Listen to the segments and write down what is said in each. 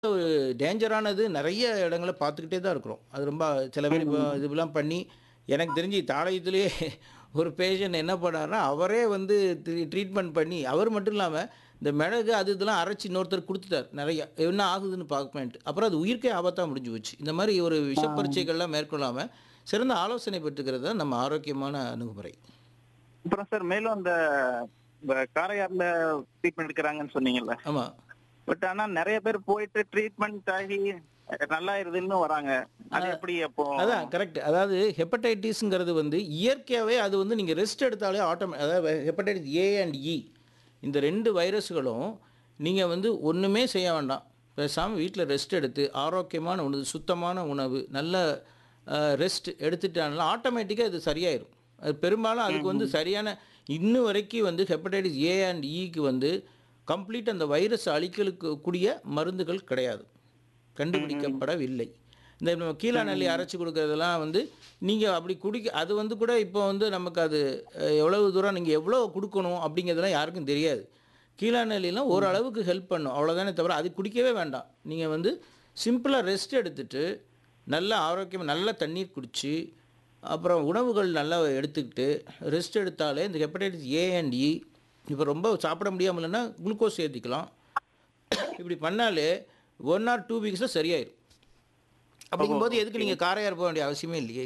ஒரு டேஞ்சரானது நெறைய இடங்கள பார்த்துக்கிட்டே தான் இருக்கிறோம். அது ரொம்ப சில பேர் இப்போ ம். இதுவெல்லாம் பண்ணி எனக்கு தெரிஞ்சு தாளையத்திலேயே ஒரு பேஷண்ட் என்ன பண்ணாருன்னா, அவரே வந்து ட்ரீ ட்ரீட்மெண்ட் பண்ணி அவர் மட்டும் இல்லாம, இந்த மிளகு அது இதெல்லாம் அரைச்சு இன்னொருத்தருக்கு குடுத்துட்டார் நெறைய. என்ன ஆகுதுன்னு பார்ப்பேன்ட்டு. அப்புறம் அது உயிருக்கே ஆபத்தா முடிஞ்சு போச்சு. இந்த மாரி ஒரு விஷ ஆ. பரீட்சைகள்லாம் மேற்கொள்ளாம, சிறந்த ஆலோசனை பெற்றுக்கிறது தான் நம்ம ஆரோக்கியமான அணுகுமுறை. அப்புறம் சார் மேலும் அந்த இந்த காரையார்ல ட்ரீட்மெண்ட் எடுக்கிறாங்கன்னு சொன்னீங்கல்ல. ஆமா. பட் ஆனா நெறைய பேர் போயிட்டு ட்ரீட்மெண்ட் ஆகி நல்லாயிருதுன்னு வராங்க. அது அ எப்படி அப்போ? அதான் கரெக்ட். அதாவது ஹெப்படைட்டிஸ்ங்கிறது வந்து இயற்கையாவே அது வந்து நீங்க ரெஸ்ட் எடுத்தாலே ஆட்டோமே அதாவது ஹெப்படைட்டிஸ் ஏ அண்ட் இ இந்த 2 வைரஸ்களும் நீங்க வந்து ஒண்ணுமே செய்ய வேண்டாம். பேசாம வீட்ல ரெஸ்ட் எடுத்து ஆரோக்கியமான உணவு, சுத்தமான உணவு, நல்ல அ ரெஸ்ட் எடுத்துட்டாங்கன்னா ஆட்டோமேட்டிக்கா இது சரியாயிரும். அது பெரும்பாலும் அதுக்கு வந்து ம்ஹ்ம். சரியான இன்ன வரைக்கும் வந்து ஹெப்படைட்டிஸ் ஏ அண்ட் இக்கு வந்து கம்ப்ளீட் அந்த வைரஸ் அழிக்கலுக்கு கூடிய மருந்துகள் கிடையாது. ம்ஹ்ம். கண்டுபிடிக்கப்படவில்லை. இந்த நம்ம கீழாநெல்லி ம். அரைச்சு குடுக்கறதெல்லாம் வந்து நீங்க அப்படி குடிக்க அது வந்து கூட இப்போ வந்து நமக்கு அது அ எவ்வளவு தூரம் நீங்க எவ்வளோ குடுக்கணும் அப்படிங்கிறதெல்லாம் யாருக்கும் தெரியாது. கீழாநெல்லிலாம் ம். ஓரளவுக்கு ஹெல்ப் பண்ணும். அவ்வளோதானே தவிர அது குடிக்கவே வேண்டாம். நீங்க வந்து சிம்பிளா ரெஸ்ட் எடுத்துட்டு, நல்ல ஆரோக்கியமா நல்ல தண்ணீர் குடிச்சு, அப்புறம் உணவுகள் நல்லா எடுத்துக்கிட்டு, ரெஸ்ட் எடுத்தாலே இந்த ஹெப்படைட்டிஸ் ஏ அண்ட் இ இப்போ ரொம்ப சாப்பிட முடியாமலன்னா குளுக்கோஸ் ஏத்திக்கலாம். இப்படி பண்ணாலே 1 ஆர் 2 வீக்ஸ்ல சரியாயிரும். ஓஹோ! அப்படிங்கும்போது எதுக்கு ஓகே. நீங்க காரையார் போக வேண்டிய அவசியமே இல்லையே!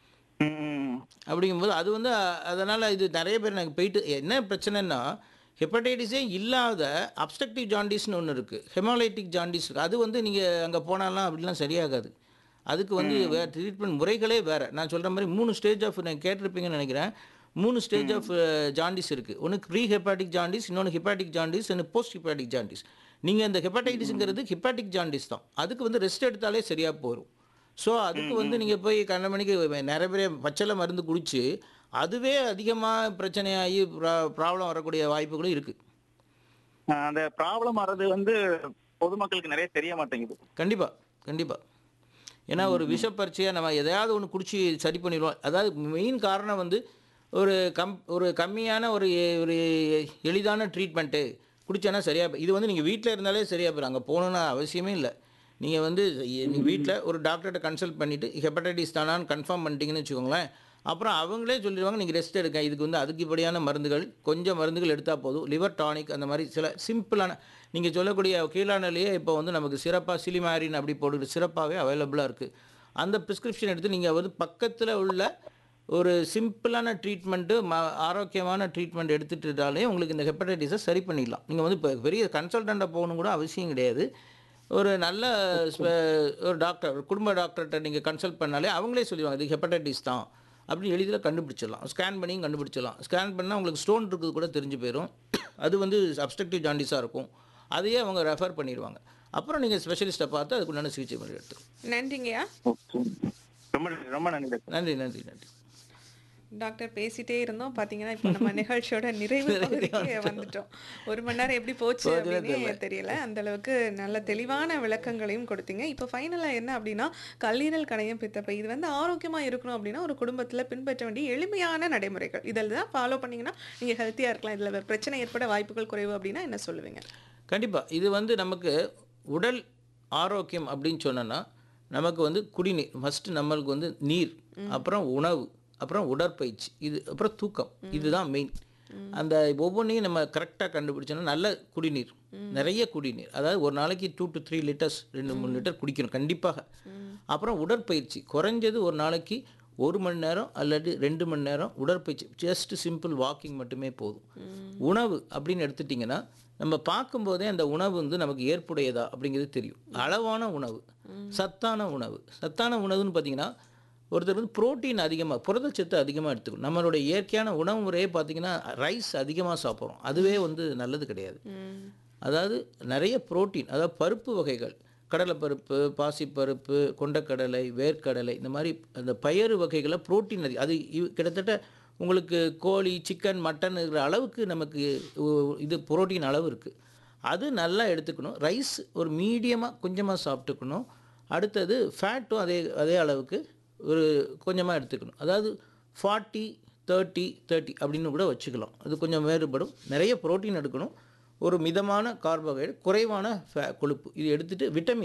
ம். அப்படிங்கும்போது அது வந்து அதனால இது நெறைய பேர் எனக்கு போயிட்டு என்ன பிரச்சனைன்னா, ஹெப்படைட்டிஸே இல்லாத அப்ஸ்ட்ரக்டிவ் ஜாண்டிஸ்ன்னு ஒண்ணு இருக்கு. ஹெமோலைட்டிக் ஜாண்டிஸ் இருக்கு. அது வந்து நீங்க அங்க போனாலாம் அப்படிலாம் சரியாகாது. அதுக்கு வந்து ம். வேற ட்ரீட்மெண்ட் முறைகளே வேற. நான் சொல்ற மாரி 3 ஸ்டேஜ் ஆஃப் நீங்க கேட்டிருப்பீங்கன்னு நெனைக்கிறேன். 3 ஸ்டேஜ் ம். ஆஃப் ஜாண்டிஸ் இருக்கு. ஒண்ணு ப்ரீ ஹெப்பாட்டிக் ஜாண்டிஸ், இன்னொன்னு ஹெப்பாட்டிக் ஜாண்டிஸ், இன்னொன்னு போஸ்ட் ஹெப்பாட்டிக் ஜாண்டிஸ். நீங்க இந்த ம். ஹெப்படைட்டிஸ்ங்கிறது ஹெப்பாட்டிக் ஜாண்டிஸ் தான். அதுக்கு வந்து ரெஸ்ட் எடுத்தாலே சரியா போரும். ஸோ அதுக்கு ம். வந்து ம். நீங்க போய் கண்டமேனிக்கு நெறைய பேர் பச்சள மருந்து குடிச்சு, அதுவே அதிகமா பிரச்சனையாகி ப்ரா ப்ராப்ளம் வரக்கூடிய வாய்ப்புகளும் இருக்கு. அ அந்த ப்ராப்ளம் வர்றது வந்து பொதுமக்களுக்கு நெறைய தெரிய மாட்டேங்குது. கண்டிப்பா, கண்டிப்பா. ஏன்னா ஒரு ம். விஷ பரீட்சையா நம்ம எதையாவது ஒண்ணு குடிச்சு சரி பண்ணிருவோம். அதாவது மெயின் காரணம் வந்து ஒரு கம் ஒரு கம்மியான ஒரு எ ஒரு எளிதான ட்ரீட்மெண்ட்டு குடிச்சேன்னா சரியா போ இது வந்து நீங்க வீட்ல இருந்தாலே சரியா போயிரும். அங்க போகணும்னு அவசியமே இல்ல. நீங்க வந்து நீங்க வீட்ல ம். ஒரு டாக்டர்ட்ட கன்சல்ட் பண்ணிட்டு ஹெப்படைட்டிஸ் தானான்னு கன்ஃபார்ம் பண்ணிட்டீங்கன்னு வச்சுக்கோங்களேன். அப்புறம் அவங்களே சொல்லிருவாங்க நீங்க ரெஸ்ட் எடுங்க. இதுக்கு வந்து அதிகப்படியான மருந்துகள், கொஞ்சம் மருந்துகள் எடுத்தா போதும். லிவர் டானிக் அந்த மாரி சில சிம்பிளான நீங்க சொல்லக்கூடிய கீழாநெல்லியே இப்போ வந்து நமக்கு சிறப்பா சிலிமாரின் அப்படி போட்டு சிறப்பாவே அவைலபிளா இருக்கு. அந்த பிரிஸ்கிரிப்ஷன் எடுத்து நீங்க வந்து பக்கத்துல உள்ள ஒரு சிம்பிளான ட்ரீட்மெண்ட்டு ம ஆரோக்கியமான ட்ரீட்மெண்ட் எடுத்துட்டுட்டாலே உங்களுக்கு இந்த ஹெப்படைட்டிஸ சரி பண்ணிடலாம். நீங்க வந்து இப்ப பெரிய கன்சல்டன்ட்ட போகணும் கூட அவசியம் கிடையாது. ஒரு நல்ல ஸ்பெ ஒரு டாக்டர் குடும்ப டாக்டர்ட்ட நீங்க கன்சல்ட் பண்ணாலே அவங்களே சொல்லிருவாங்க. இது ஹெப்படைட்டிஸ் தான். அப்படின்னு எளிதில கண்டுபிடிச்சிடலாம். ஸ்கேன் பண்ணியும் கண்டுபிடிச்சிடலாம். ஸ்கேன் பண்ணா உங்களுக்கு ஸ்டோன் இருக்குது கூட தெரிஞ்சு போயிரும். அது வந்து அப்ஸ்ட்ரக்டிவ் ஜாண்டிஸா இருக்கும். அதையே அவங்க ரெஃபர் பண்ணிருவாங்க. அப்புறம் நீங்க ஸ்பெஷலிஸ்ட்ட பார்த்து அதுக்கு உண்டான சிகிச்சை முறை எடுத்துக்கலாம். நன்றிங்கய்யா. ஓகே. ரொம்ப நன்றி ரொம்ப நன்றி டாக்டர். நன்றி, நன்றி, நன்றி. டாக்டர் பேசிட்டே இருந்தோம். பார்த்தீங்கன்னா, இப்போ நம்ம நிகழ்ச்சியோட நிறைவு பகுதிக்கு வந்துட்டோம். 1 மணி நேரம் எப்படி போச்சு போச்சுன்னே அப்படின்னே தெரியல. தெரியல. அந்த அளவுக்கு நல்ல தெளிவான விளக்கங்களையும் கொடுத்தீங்க. இப்போ ஃபைனலா என்ன அப்படின்னா, கல்லீரல், கணையம், பித்தப்பை இது வந்து ஆரோக்கியமா இருக்கணும் அப்படின்னா, ஒரு குடும்பத்தில பின்பற்ற வேண்டிய எளிமையான நடைமுறைகள். இதெல்லாம் ஃபாலோ பண்ணீங்கன்னா, நீங்க ஹெல்த்தியா இருக்கலாம். இதில பிரச்சனை ஏற்பட வாய்ப்புகள் குறைவு அப்படின்னா என்ன சொல்லுவீங்க? கண்டிப்பா. இது வந்து நமக்கு உடல் ஆரோக்கியம் அப்படின்னு சொன்னோன்னா, நமக்கு வந்து குடிநீர் ஃபர்ஸ்ட்டு நம்மளுக்கு வந்து நீர், ம். அப்புறம் உணவு, அப்புறம் உடற்பயிற்சி, இது அப்புறம் தூக்கம். ம். இதுதான் மெயின். ம். அந்த ஒவ்வொன்னையும் நம்ம கரெக்ட்டா கண்டுபிடிச்சோம்னா, நல்ல குடிநீர். ம். நெறைய குடிநீர். அதாவது ஒரு நாளைக்கு 2 டூ 3 லிட்டர்ஸ் 2, 3 ம். லிட்டர் குடிக்கணும் கண்டிப்பாக. ம். அப்புறம் உடற்பயிற்சி. குறைஞ்சது ஒரு நாளைக்கு 1 மணி நேரம் அல்லது 2 மணி நேரம் உடற்பயிற்சி. ஜஸ்ட் சிம்பிள் வாக்கிங் மட்டுமே போதும். ம். உணவு அப்படின்னு எடுத்துட்டீங்கன்னா, நம்ம பார்க்கும்போதே அந்த உணவு வந்து நமக்கு ஏற்புடையதா அப்படிங்கிறது தெரியும். அளவான உணவு, ம். சத்தான உணவு. சத்தான உணவுன்னு பார்த்தீங்கன்னா, ஒருத்தர் வந்து புரோட்டீன் அதிகமா புரதச்சத்து அதிகமா எடுத்துக்கணும். நம்மளுடைய இயற்கையான உணவு முறையே பார்த்தீங்கன்னா, ரைஸ் அதிகமா சாப்பிடுறோம். அதுவே வந்து நல்லது கிடையாது. ம். அதாவது நெறைய புரோட்டீன் அதாவது பருப்பு வகைகள். கடலைப்பருப்பு, பாசிப்பருப்பு, கொண்டைக்கடலை, வேர்க்கடலை இந்த மாரி அந்த பயறு வகைகள புரோட்டீன் அதிகம். அது இவ் கிட்டத்தட்ட உங்களுக்கு கோழி, சிக்கன், மட்டன் இருக்கிற அளவுக்கு நமக்கு உ இது புரோட்டீன் அளவு இருக்கு. அது நல்லா எடுத்துக்கணும். ரைஸ் ஒரு மீடியமா கொஞ்சமா சாப்பிட்டுக்கணும். அடுத்தது ஃபேட்டும் அதே அதே அளவுக்கு ஒரு கொஞ்சமா எடுத்துக்கணும். அதாவது 40, 30, 30 அப்படின்னு கூட வச்சுக்கலாம். அது கொஞ்சம் வேறுபடும். நெறைய புரோட்டீன் எடுக்கணும். ஒரு மிதமான கார்போஹைட்ரேட், குறைவான ஃபே கொழுப்பு. இது எடுத்துட்டு விட்டமின்